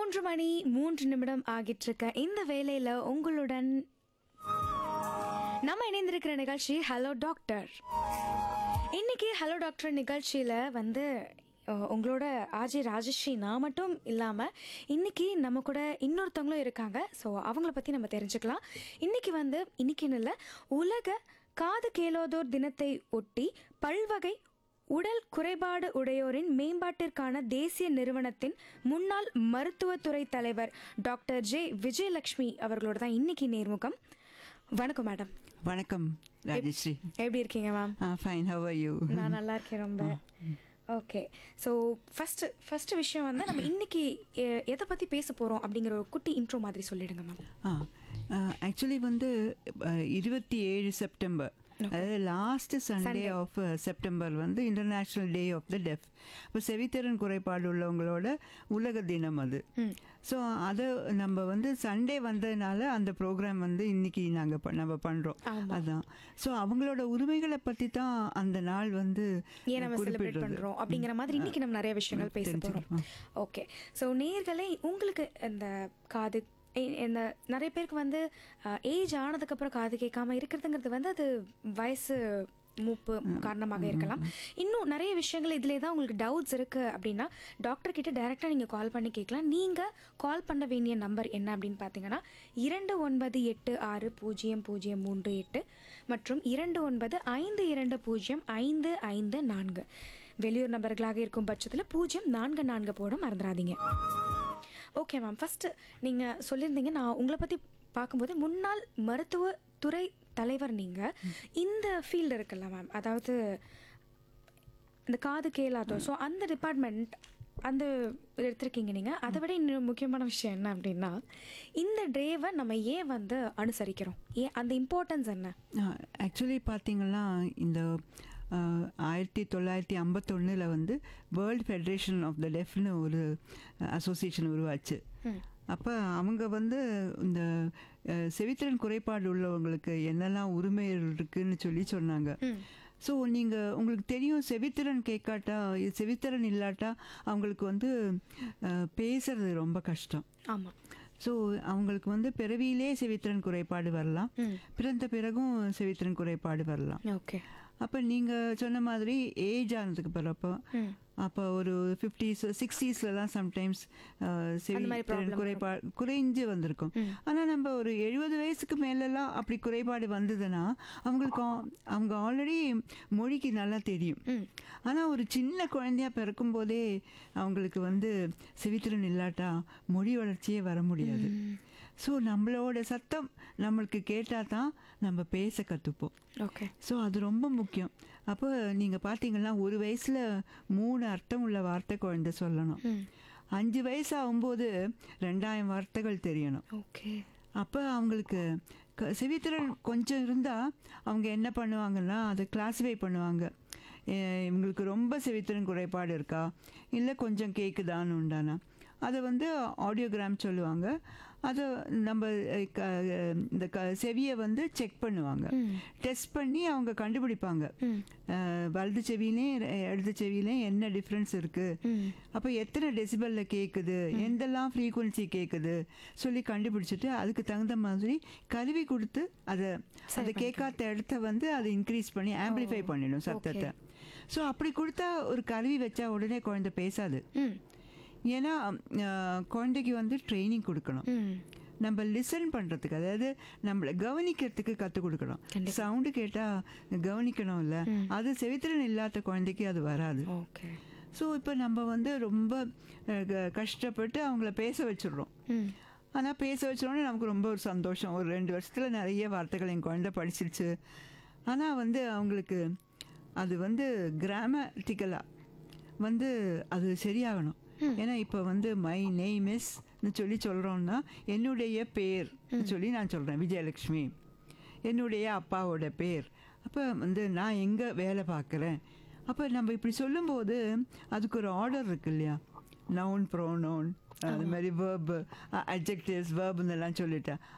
மூன்று மணி மூன்று நிமிடம் ஆகிட்டு இருக்க இந்த வேலையில உங்களுடன் நம்ம இணைந்திருக்கிற நிகழ்ச்சி ஹலோ டாக்டர் இன்னைக்கு ஹலோ டாக்டர் நிகழ்ச்சியில வந்து அஹ், உங்களோட ஆஜி ராஜஸ்ரீ நான் மட்டும் இல்லாமல் இன்னைக்கு நம்ம கூட இன்னொருத்தவங்களும் இருக்காங்க ஸோ அவங்கள பற்றி நம்ம தெரிஞ்சுக்கலாம் இன்னைக்கு வந்து இன்னைக்குன்னு இல்லை உலக காது கேளோதோர் தினத்தை ஒட்டி பல்வகை உடல் குறைபாடு உடையோரின் மேம்பாட்டிற்கான தேசிய நிறுவனத்தின் முன்னாள் மருத்துவத்துறை தலைவர் டாக்டர் ஜே விஜயலட்சுமி அவர்களோட தான் இன்னைக்கு நேர்முகம் வணக்கம் மேடம் வணக்கம் ராஜஸ்ரீ எப்படி இருக்கீங்க ma'am fine how are you நான் நல்லா இருக்கேன் ரொம்ப ஓகே ஸோ ஃபஸ்ட்டு ஃபஸ்ட்டு விஷயம் வந்து நம்ம இன்னைக்கு எ- எதை பற்றி பேச போகிறோம் அப்படிங்கிற ஒரு குட்டி இன்ட்ரோ மாதிரி சொல்லிடுங்க மேம் ஆக்சுவலி வந்து இருபத்தி ஏழு செப்டம்பர் அதாவது லாஸ்ட் சண்டே ஆஃப் செப்டம்பர் வந்து international day of the deaf இப்போ செவித்திறன் குறைபாடு உள்ளவங்களோட உலக தினம் அது ஸோ அதை நம்ம வந்து சண்டே வந்ததுனால அந்த ப்ரோக்ராம் வந்து இன்னைக்கு நாங்கள் நம்ம பண்ணுறோம் ஆமா. அதான் ஸோ அவங்களோட உரிமைகளை பற்றி தான் அந்த நாள் வந்து ஏன் நம்ம செலிப்ரேட் குறிப்பிடுறது. பண்ணுறோம் அப்படிங்கிற மாதிரி இன்னைக்கு நம்ம நிறைய விஷயங்கள் பேச போகிறோம் ஓகே ஸோ நேர்களே உங்களுக்கு இந்த காது இ- இந்த நிறைய பேருக்கு வந்து ஏஜ் ஆனதுக்கப்புறம் காது கேட்காம இருக்கிறதுங்கிறது வந்து அது வயசு மூப்பு காரணமாக இருக்கலாம் இன்னும் நிறைய விஷயங்கள் இதிலே தான் உங்களுக்கு டவுட்ஸ் இருக்குது அப்படின்னா டாக்டர் கிட்ட டைரெக்டாக நீங்கள் கால் பண்ணி கேட்கலாம் நீங்கள் கால் பண்ண வேண்டிய நம்பர் என்ன அப்படின்னு பார்த்தீங்கன்னா இரண்டு ஒன்பது எட்டு ஆறு பூஜ்ஜியம் பூஜ்ஜியம் மூன்று எட்டு மற்றும் இரண்டு ஒன்பது ஐந்து இரண்டு பூஜ்ஜியம் ஐந்து ஐந்து நான்கு வெளியூர் நபர்களாக இருக்கும் பட்சத்தில் பூஜ்ஜியம் நான்கு நான்கு போட மறந்துடாதீங்க ஓகே மேம் ஃபஸ்ட்டு நீங்கள் சொல்லியிருந்தீங்க நான் உங்களை பற்றி பார்க்கும்போது முன்னாள் மருத்துவ துறை தலைவர் நீங்கள் இந்த ஃபீல்டு இருக்குல்ல மேம் அதாவது இந்த காது கேளாதோ ஸோ அந்த டிபார்ட்மெண்ட் அந்த எடுத்திருக்கீங்க நீங்கள் அதை விட இன்னும் முக்கியமான விஷயம் என்ன அப்படின்னா இந்த டேவை நம்ம ஏன் வந்து அனுசரிக்கிறோம் ஏன் அந்த இம்பார்ட்டன்ஸ் என்ன ஆக்சுவலி பார்த்தீங்கன்னா இந்த ஆஹ், ஆயிரத்தி தொள்ளாயிரத்தி ஐம்பத்தொன்னில் வந்து வேர்ல்டு ஃபெடரேஷன் ஆஃப் த டெஃப்னு ஒரு அசோசியேஷன் உருவாச்சு அப்போ அவங்க வந்து இந்த அஹ், செவித்திறன் குறைபாடு உள்ளவங்களுக்கு என்னெல்லாம் உரிமை இருக்குன்னு சொல்லி சொன்னாங்க ஸோ நீங்கள் உங்களுக்கு தெரியும் செவித்திறன் கேட்காட்டா இது செவித்திறன் இல்லாட்டா அவங்களுக்கு வந்து அஹ், பேசுறது ரொம்ப கஷ்டம் ஆமாம் ஸோ அவங்களுக்கு வந்து பிறவியிலே செவித்திறன் குறைபாடு வரலாம் பிறந்த பிறகும் செவித்திறன் குறைபாடு வரலாம் ஓகே அப்போ நீங்கள் சொன்ன மாதிரி ஏஜ் ஆனதுக்கு பிறப்போ அப்போ ஒரு ஃபிஃப்டிஸ் சிக்ஸ்டீஸ்லலாம் சம்டைம்ஸ் செவித்திறன் குறைபாடு குறைஞ்சு வந்திருக்கும் ஆனால் நம்ம ஒரு எழுபது வயசுக்கு மேலெல்லாம் அப்படி குறைபாடு வந்ததுன்னா அவங்களுக்கு ஆ- அவங்க ஆல்ரெடி மொழிக்கு நல்லா தெரியும் ஆனால் ஒரு சின்ன குழந்தையா பிறக்கும் போதே அவங்களுக்கு வந்து செவித்திறன் இல்லாட்டா மொழி வளர்ச்சியே வர முடியாது ஸோ நம்மளோட சத்தம் நம்மளுக்கு கேட்டால் தான் நம்ம பேச கற்றுப்போம் ஓகே ஸோ அது ரொம்ப முக்கியம் அப்போ நீங்கள் பார்த்தீங்கன்னா ஒரு வயசில் மூணு அர்த்தம் உள்ள வார்த்தை குழந்தை சொல்லணும் அஞ்சு வயசு ஆகும்போது ரெண்டாயிரம் வார்த்தைகள் தெரியணும் ஓகே அப்போ அவங்களுக்கு க- செவித்திறன் கொஞ்சம் இருந்தால் அவங்க என்ன பண்ணுவாங்கன்னா அதை கிளாஸிஃபை பண்ணுவாங்க எ- இவங்களுக்கு ரொம்ப செவித்திறன் குறைபாடு இருக்கா இல்லை கொஞ்சம் கேட்குதான்னு உண்டானா அதை வந்து ஆடியோகிராம் சொல்லுவாங்க அதை நம்ம அஹ், க- இந்த க செவியை வந்து செக் பண்ணுவாங்க டெஸ்ட் பண்ணி அவங்க கண்டுபிடிப்பாங்க அஹ், வலது செவிலையும் இடது செவிலையும் என்ன டிஃப்ரென்ஸ் இருக்குது அப்போ எத்தனை டெசிபலில் கேட்குது எந்தெல்லாம் ஃப்ரீக்குவன்சி கேட்குது சொல்லி கண்டுபிடிச்சிட்டு அதுக்கு தகுந்த மாதிரி கருவி கொடுத்து அதை அதை கேட்காத இடத்த வந்து அதை இன்க்ரீஸ் பண்ணி ஆம்பிளிஃபை பண்ணிடும் சத்தத்தை ஸோ அப்படி கொடுத்தா ஒரு கருவி வச்சா உடனே குழந்தை பேசாது ம் ஏன்னா அஹ், குழந்தைக்கு வந்து ட்ரைனிங் கொடுக்கணும் ம் நம்ம லிசன் பண்ணுறதுக்கு அதாவது நம்மளை கவனிக்கிறதுக்கு கற்றுக் கொடுக்கணும் சவுண்டு கேட்டால் கவனிக்கணும் இல்லை அது செவித்திறன் இல்லாத குழந்தைக்கு அது வராது ஓகே ஸோ இப்போ நம்ம வந்து ரொம்ப அஹ், க- கஷ்டப்பட்டு அவங்கள பேச வச்சிடுறோம் ம் ஆனால் பேச வச்சோடனே நமக்கு ரொம்ப ஒரு சந்தோஷம் ஒரு ரெண்டு வருஷத்தில் நிறைய வார்த்தைகள் என் குழந்தை படிச்சிருச்சு ஆனால் வந்து அவங்களுக்கு அது வந்து கிராமட்டிக்கலாக வந்து அது சரியாகணும் ஏன்னா இப்போ வந்து மை நெய்ம் இஸ்னு சொல்லி சொல்கிறோம்னா என்னுடைய பேர் சொல்லி நான் சொல்கிறேன் விஜயலக்ஷ்மி என்னுடைய அப்பாவோட பேர் அப்போ வந்து நான் எங்கே வேலை பார்க்குறேன் அப்போ நம்ம இப்படி சொல்லும்போது அதுக்கு ஒரு ஆர்டர் இருக்கு இல்லையா நவுன் ப்ரோனவுன் அது மாதிரி வேர்பு அட்ஜெக்டிவ்ஸ் வேர்புன்னெல்லாம் சொல்லிட்டேன்